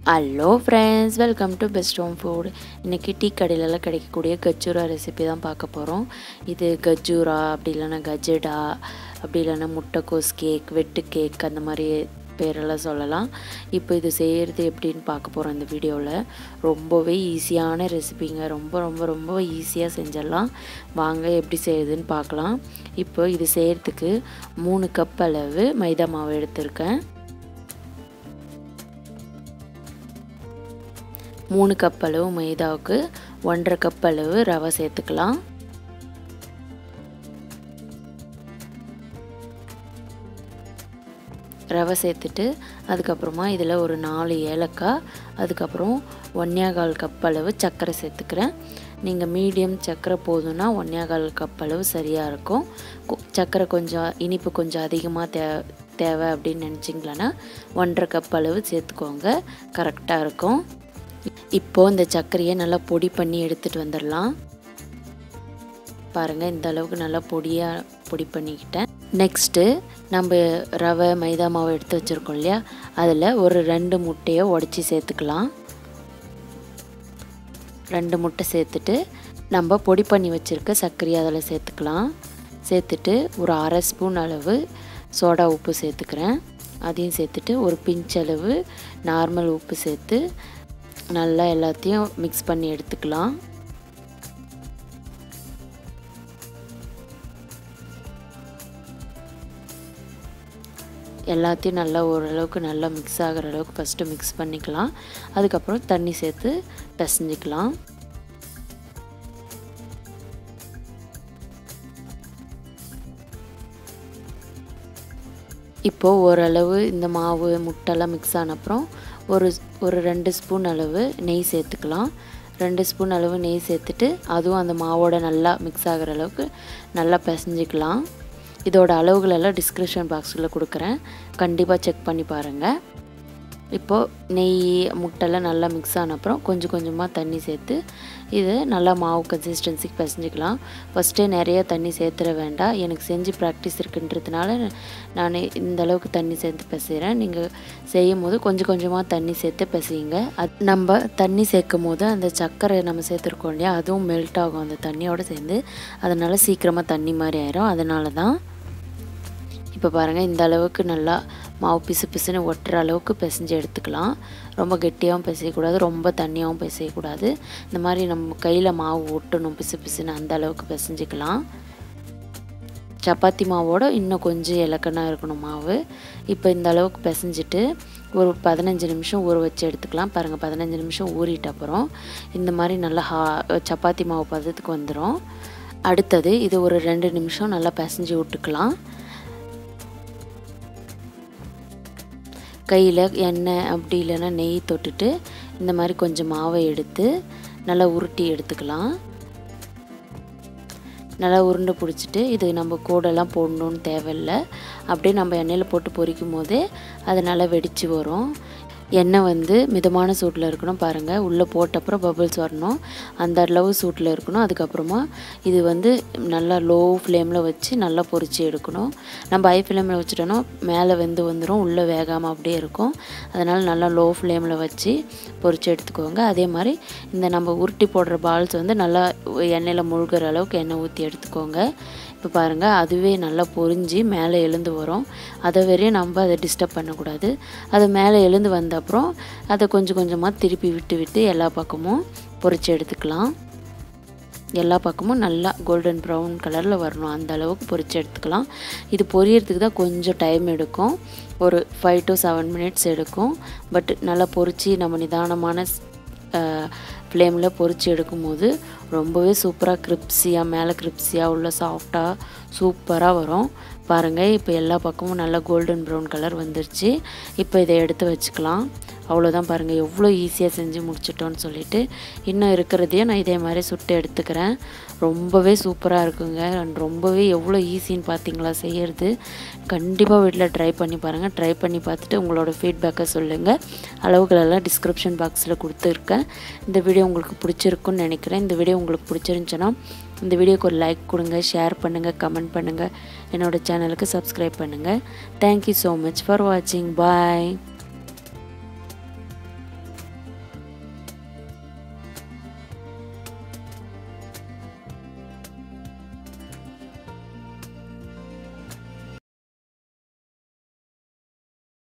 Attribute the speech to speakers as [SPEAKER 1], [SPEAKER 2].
[SPEAKER 1] hello friends welcome to best home food இன்றைக்கி tea கடையிலலாம் கிடைக்கக்கூடிய கஜூரா ரெசிபி தான் பார்க்க போகிறோம் இது கஜூரா அப்படி இல்லைன்னா கஜடா அப்படி இல்லைன்னா முட்டைக்கோஸ் கேக் வெட்டு கேக் அந்த மாதிரி பேரெல்லாம் சொல்லலாம் இப்போ இது செய்கிறது எப்படின்னு பார்க்க போகிறோம் இந்த வீடியோவில் ரொம்பவே ஈஸியான ரெசிபிங்க ரொம்ப ரொம்ப ரொம்ப ஈஸியாக செஞ்சிடலாம் வாங்க எப்படி செய்யுதுன்னு பார்க்கலாம் இப்போ இது செய்கிறதுக்கு மூணு கப் அளவு மைதா மாவு எடுத்திருக்கேன் மூணு கப் அளவு மைதாவுக்கு ஒன்றரை கப் அளவு ரவை சேர்த்துக்கலாம் ரவை சேர்த்துட்டு அதுக்கப்புறமா இதில் ஒரு நாலு ஏலக்காய் அதுக்கப்புறம் ஒன்னியாகால் கப் அளவு சர்க்கரை சேர்த்துக்கிறேன் நீங்கள் மீடியம் சர்க்கரை போதும்னா ஒன்னியாகால் கப் அளவு சரியாக இருக்கும் சர்க்கரை கொஞ்சம் இனிப்பு கொஞ்சம் அதிகமாக தே தேவை அப்படின்னு நினச்சிங்களன்னா ஒன்றரை கப் அளவு சேர்த்துக்கோங்க கரெக்டாக இருக்கும் இப்போது இந்த சர்க்கரையை நல்லா பொடி பண்ணி எடுத்துகிட்டு வந்துடலாம் பாருங்கள் இந்த அளவுக்கு நல்லா பொடியாக பொடி பண்ணிக்கிட்டேன் நெக்ஸ்ட்டு நம்ம ரவை மைதா மாவு எடுத்து வச்சுருக்கோம் இல்லையா அதில் ஒரு ரெண்டு முட்டையை உடச்சி சேர்த்துக்கலாம் ரெண்டு முட்டை சேர்த்துட்டு நம்ம பொடி பண்ணி வச்சுருக்க சர்க்கரையை அதில் சேர்த்துக்கலாம் சேர்த்துட்டு ஒரு அரை ஸ்பூன் அளவு சோடா உப்பு சேர்த்துக்கிறேன் அதையும் சேர்த்துட்டு ஒரு பிஞ்ச் அளவு நார்மல் உப்பு சேர்த்து நல்லா எல்லாத்தையும் மிக்ஸ் பண்ணி எடுத்துக்கலாம் எல்லாத்தையும் நல்லா ஓரளவுக்கு நல்லா மிக்ஸ் ஆகிற அளவுக்கு ஃபஸ்ட்டு மிக்ஸ் பண்ணிக்கலாம் அதுக்கப்புறம் தண்ணி சேர்த்து பிசைஞ்சிக்கலாம் இப்போது ஓரளவு இந்த மாவு முட்டைலாம் மிக்ஸ் ஆன அப்புறம் ஒரு ஒரு ரெண்டு ஸ்பூன் அளவு நெய் சேர்த்துக்கலாம் ரெண்டு ஸ்பூன் அளவு நெய் சேர்த்துட்டு அதுவும் அந்த மாவோட நல்லா மிக்ஸ் ஆகிற அளவுக்கு நல்லா பிசைஞ்சிக்கலாம் இதோட அளவுகளெல்லாம் டிஸ்கிரிப்ஷன் பாக்ஸில் கொடுக்குறேன் கண்டிப்பாக செக் பண்ணி பாருங்கள் இப்போது நெய் முட்டைலாம் நல்லா மிக்ஸ் ஆன அப்புறம் கொஞ்சம் கொஞ்சமாக தண்ணி சேர்த்து இது நல்லா மாவு கன்சிஸ்டன்சிக்கு பிசைஞ்சிக்கலாம் ஃபஸ்ட்டே நிறைய தண்ணி சேர்த்துட வேண்டாம் எனக்கு செஞ்சு ப்ராக்டிஸ் இருக்குன்றதுனால நான் இந்த அளவுக்கு தண்ணி சேர்த்து பிசைகிறேன் நீங்கள் செய்யும் போது கொஞ்சம் கொஞ்சமாக தண்ணி சேர்த்து பிசையுங்க அது நம்ம தண்ணி சேர்க்கும் போது அந்த சர்க்கரை நம்ம சேர்த்துருக்கோம் இல்லையா அதுவும் மெல்ட் ஆகும் அந்த தண்ணியோடு சேர்ந்து அதனால் சீக்கிரமாக தண்ணி மாதிரி ஆயிரும் அதனால தான் இப்போ பாருங்கள் இந்த அளவுக்கு நல்லா மாவு பிசு பிசுன்னு ஒட்டுற அளவுக்கு பிசைஞ்சு எடுத்துக்கலாம் ரொம்ப கெட்டியாகவும் பிசையக்கூடாது ரொம்ப தண்ணியாகவும் பிசையக்கூடாது இந்த மாதிரி நம்ம கையில் மாவு ஒட்டணும் பிசு பிசுன்னு அந்த அளவுக்கு பிசைஞ்சிக்கலாம் சப்பாத்தி மாவோட இன்னும் கொஞ்சம் இலக்கணாக இருக்கணும் மாவு இப்போ இந்த அளவுக்கு பிசைஞ்சிட்டு ஒரு பதினஞ்சு நிமிஷம் ஊற வச்சு எடுத்துக்கலாம் பாருங்கள் பதினஞ்சு நிமிஷம் ஊறிட்ட அப்புறம் இந்த மாதிரி நல்லா ஹா சப்பாத்தி மாவு பதத்துக்கு வந்துடும் அடுத்தது இது ஒரு ரெண்டு நிமிஷம் நல்லா பிசைஞ்சு விட்டுக்கலாம் கையில் எண்ணெய் அப்படி இல்லைன்னா நெய் தொட்டுட்டு இந்த மாதிரி கொஞ்சம் மாவை எடுத்து நல்லா உருட்டி எடுத்துக்கலாம் நல்லா உருண்டை பிடிச்சிட்டு இது நம்ம கூடெல்லாம் போடணுன்னு தேவையில்லை அப்படியே நம்ம எண்ணெயில் போட்டு பொரிக்கும் போதே அது நல்லா வெடித்து வரும் எண்ணெய் வந்து மிதமான சூட்டில் இருக்கணும் பாருங்கள் உள்ளே போட்டப்புறம் பபிள்ஸ் வரணும் அந்த அளவு சூட்டில் இருக்கணும் அதுக்கப்புறமா இது வந்து நல்லா லோ ஃப்ளேமில் வச்சு நல்லா பொரித்து எடுக்கணும் நம்ம ஹை ஃப்ளேமில் வச்சுட்டோன்னா மேலே வெந்து வந்துடும் உள்ளே வேகாமல் அப்படியே இருக்கும் அதனால் நல்லா லோ ஃப்ளேமில் வச்சு பொரித்து எடுத்துக்கோங்க அதே மாதிரி இந்த நம்ம உருட்டி போடுற பால்ஸ் வந்து நல்லா எண்ணெயில் முழுகிற அளவுக்கு எண்ணெய் ஊற்றி எடுத்துக்கோங்க இப்போ பாருங்கள் அதுவே நல்லா பொரிஞ்சு மேலே எழுந்து வரும் அதை வரையும் நம்ம அதை டிஸ்டர்ப் பண்ணக்கூடாது அது மேலே எழுந்து வந்த அப்புறம் அதை கொஞ்சம் கொஞ்சமாக திருப்பி விட்டு விட்டு எல்லா பக்கமும் பொரித்து எடுத்துக்கலாம் எல்லா பக்கமும் நல்லா கோல்டன் ப்ரௌன் கலரில் வரணும் அந்த அளவுக்கு பொரித்து எடுத்துக்கலாம் இது பொரியறதுக்கு தான் கொஞ்சம் டைம் எடுக்கும் ஒரு ஃபைவ் டு செவன் மினிட்ஸ் எடுக்கும் பட் நல்லா பொரித்து நம்ம நிதானமான ஃப்ளேமில் பொரித்து எடுக்கும்போது ரொம்பவே சூப்பராக கிரிப்ஸியாக மேலே கிரிப்ஸியாக உள்ள சாஃப்டாக சூப்பராக வரும் பாருங்கள் இப்போ எல்லா பக்கமும் நல்லா கோல்டன் ப்ரௌன் கலர் வந்துருச்சு இப்போ இதை எடுத்து வச்சுக்கலாம் அவ்வளோதான் பாருங்கள் எவ்வளோ ஈஸியாக செஞ்சு முடிச்சிட்டோன்னு சொல்லிட்டு இன்னும் இருக்கிறதையும் நான் இதே மாதிரி சுட்டு எடுத்துக்கிறேன் ரொம்பவே சூப்பராக இருக்குங்க அண்ட் ரொம்பவே எவ்வளோ ஈஸின்னு பார்த்தீங்களா செய்கிறது கண்டிப்பாக வீட்டில் ட்ரை பண்ணி பாருங்கள் ட்ரை பண்ணி பார்த்துட்டு உங்களோட ஃபீட்பேக்கை சொல்லுங்கள் அளவுகளெல்லாம் டிஸ்கிரிப்ஷன் பாக்ஸில் கொடுத்துருக்கேன் இந்த வீடியோ உங்களுக்கு பிடிச்சிருக்குன்னு நினைக்கிறேன் இந்த வீடியோ உங்களுக்கு பிடிச்சிருந்துச்சுன்னா இந்த வீடியோக்கு ஒரு லைக் கொடுங்க ஷேர் பண்ணுங்கள் கமெண்ட் பண்ணுங்கள் என்னோடய சேனலுக்கு சப்ஸ்கிரைப் பண்ணுங்கள் தேங்க்யூ ஸோ மச் ஃபார் வாட்சிங் பாய்